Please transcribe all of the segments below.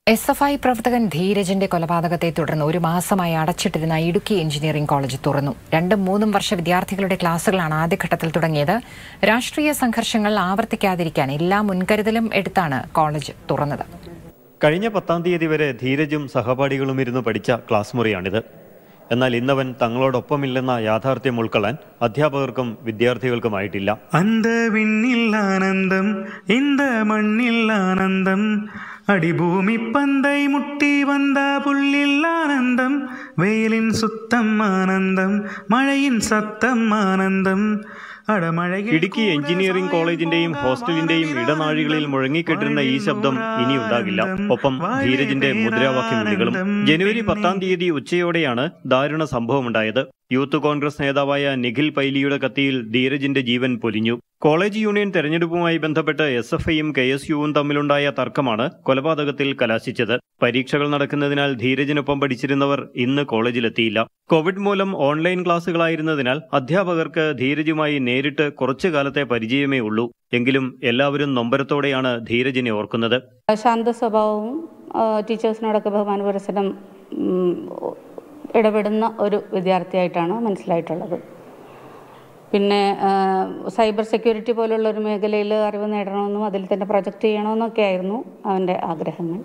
S F I പ്രവർത്തകൻ ധീരജിന്റെ കൊലപാതകത്തെ തുടർന്ന് ഒരു മാസമായി അടച്ചിട്ടിരുന്ന ഇടുക്കി എഞ്ചിനീയറിംഗ് കോളേജ് തുറന്നു രണ്ടും മൂന്നും വർഷ വിദ്യാർത്ഥികളുടെ ക്ലാസുകളാണ് ആദ്യഘട്ടത്തിൽ തുടങ്ങിയത് രാഷ്ട്രീയ സംഘർഷങ്ങൾ ആവർത്തിക്കാതിരിക്കാൻ എല്ലാ മുൻകരുതലും എടുത്താണ് കോളേജ് തുറന്നത് കഴിഞ്ഞ പത്താം തീയതി വരെ ധീരജും സഹപാഠികളും ഇരുന്ന് പഠിച്ച ക്ലാസ് മുറിയാണിത് എന്നാൽ ഇന്നവൻ തങ്ങളോടൊപ്പമില്ലെന്ന യാഥാർത്ഥ്യം ഉൾക്കൊള്ളാൻ അധ്യാപകർക്കും വിദ്യാർത്ഥികൾക്കുമായിട്ടില്ല அந்த விண்ணில் ஆனந்தம் இந்த மண்ணில் ஆனந்தம் அடிபூமி பந்தை முட்டி வந்த புல்லில் ஆனந்தம் வெயிலின் சுத்தம் ஆனந்தம் மழையின் சத்தம் ஆனந்தம் അടമഴയിൽ ഇടുക്കി എഞ്ചിനീയറിംഗ് കോളേജിന്റെയും ഹോസ്റ്റലിന്റെയും ഇടനാഴികളിൽ മുഴങ്ങിക്കെട്ടിരുന്ന ഈ ശബ്ദം ഇനി ഉണ്ടാകില്ല ഒപ്പം ധീരജിന്റെ മുദ്രാവാക്യം വിളികളും ജനുവരി പത്താം തീയതി ഉച്ചയോടെയാണ് ദാരുണ സംഭവമുണ്ടായത് യൂത്ത് കോൺഗ്രസ് നേതാവായ നിഖിൽ പൈലിയുടെ കത്തിയിൽ ധീരജിന്റെ ജീവൻ പൊലിഞ്ഞു കോളേജ് യൂണിയൻ തെരഞ്ഞെടുപ്പുമായി ബന്ധപ്പെട്ട് എസ് എഫ് ഐയും കെ എസ് യുവും തമ്മിലുണ്ടായ തർക്കമാണ് കൊലപാതകത്തിൽ കലാശിച്ചത് പരീക്ഷകൾ നടക്കുന്നതിനാൽ ധീരജിനൊപ്പം പഠിച്ചിരുന്നവർ ഇന്ന് കോളേജിലെത്തിയില്ല കോവിഡ് മൂലം ഓൺലൈൻ ക്ലാസുകളായിരുന്നതിനാൽ അധ്യാപകർക്ക് ധീരജുമായി നേരിട്ട് കുറച്ചു കാലത്തെ പരിചയമേ ഉള്ളൂ എങ്കിലും എല്ലാവരും നൊമ്പരത്തോടെയാണ് ധീരജിനെ ഓർക്കുന്നത് ശാന്ത സ്വഭാവവും ആ, ടീച്ചേഴ്സിനോടൊക്കെ ബഹുമാന പുരസരം ഉം, ഇടപെടുന്ന ഒരു വിദ്യാർത്ഥിയായിട്ടാണ് മനസ്സിലായിട്ടുള്ളത് പിന്നെ ആ, സൈബർ സെക്യൂരിറ്റി പോലുള്ള ഒരു മേഖലയിൽ അറിവ് നേടണമെന്നും അതിൽ തന്നെ പ്രൊജക്റ്റ് ചെയ്യണമെന്നൊക്കെ ആയിരുന്നു അവൻ്റെ ആഗ്രഹങ്ങൾ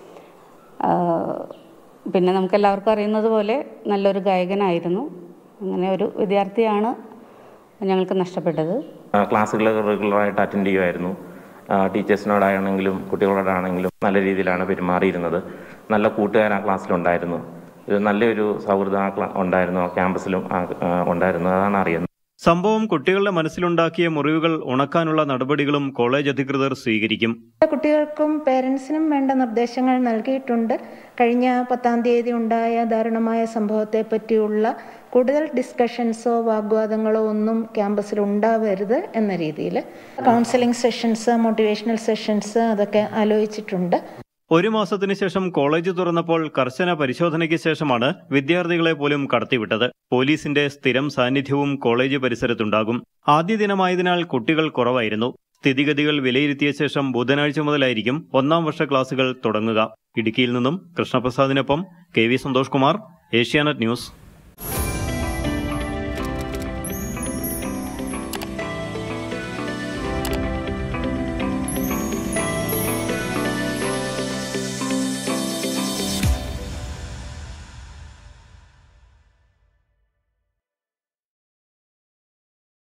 ആ, പിന്നെ നമുക്കെല്ലാവർക്കും അറിയുന്നത് പോലെ നല്ലൊരു ഗായകനായിരുന്നു അങ്ങനെ ഒരു വിദ്യാർത്ഥിയാണ് ഞങ്ങൾക്ക് നഷ്ടപ്പെട്ടത് ക്ലാസ്സുകൾ റെഗുലറായിട്ട് അറ്റൻഡ് ചെയ്യുമായിരുന്നു ആ, ടീച്ചേഴ്സിനോടാണെങ്കിലും കുട്ടികളോടാണെങ്കിലും നല്ല രീതിയിലാണ് പെരുമാറിയിരുന്നത് നല്ല കൂട്ടുകാർ ആ ക്ലാസ്സിലുണ്ടായിരുന്നു ഇത് നല്ലൊരു സൗഹൃദം ആ ക്ലാ- ഉണ്ടായിരുന്നു ആ ക്യാമ്പസിലും ആ, ആ, ഉണ്ടായിരുന്നു അതാണ് അറിയുന്നത് സംഭവം കുട്ടികളുടെ മനസ്സിലുണ്ടാക്കിയ മുറിവുകൾ ഉണക്കാനുള്ള നടപടികളും കോളേജ് അധികൃതർ സ്വീകരിക്കും കുട്ടികൾക്കും പേരൻസിനും വേണ്ട നിർദ്ദേശങ്ങൾ നൽകിയിട്ടുണ്ട് കഴിഞ്ഞ പത്താം തീയതി ഉണ്ടായ ദാരുണമായ സംഭവത്തെ പറ്റിയുള്ള കൂടുതൽ ഡിസ്കഷൻസോ വാഗ്വാദങ്ങളോ ഒന്നും ക്യാമ്പസിൽ ഉണ്ടാവരുത് എന്ന രീതിയിൽ കൗൺസിലിംഗ് സെഷൻസ് മോട്ടിവേഷണൽ സെഷൻസ് അതൊക്കെ ആലോചിച്ചിട്ടുണ്ട് ഒരു മാസത്തിനു ശേഷം കോളേജ് തുറന്നപ്പോൾ കർശന പരിശോധനയ്ക്ക് ശേഷമാണ് വിദ്യാർത്ഥികളെ പോലും കടത്തിവിട്ടത് പോലീസിന്റെ സ്ഥിരം സാന്നിധ്യവും കോളേജ് പരിസരത്തുണ്ടാകും ആദ്യ ദിനമായതിനാൽ കുട്ടികൾ കുറവായിരുന്നു സ്ഥിതിഗതികൾ വിലയിരുത്തിയ ശേഷം ബുധനാഴ്ച മുതലായിരിക്കും ഒന്നാം വർഷ ക്ലാസുകൾ തുടങ്ങുക ഇടുക്കിയിൽ നിന്നും കൃഷ്ണപ്രസാദിനൊപ്പം K V Santhosh Kumar Asianet news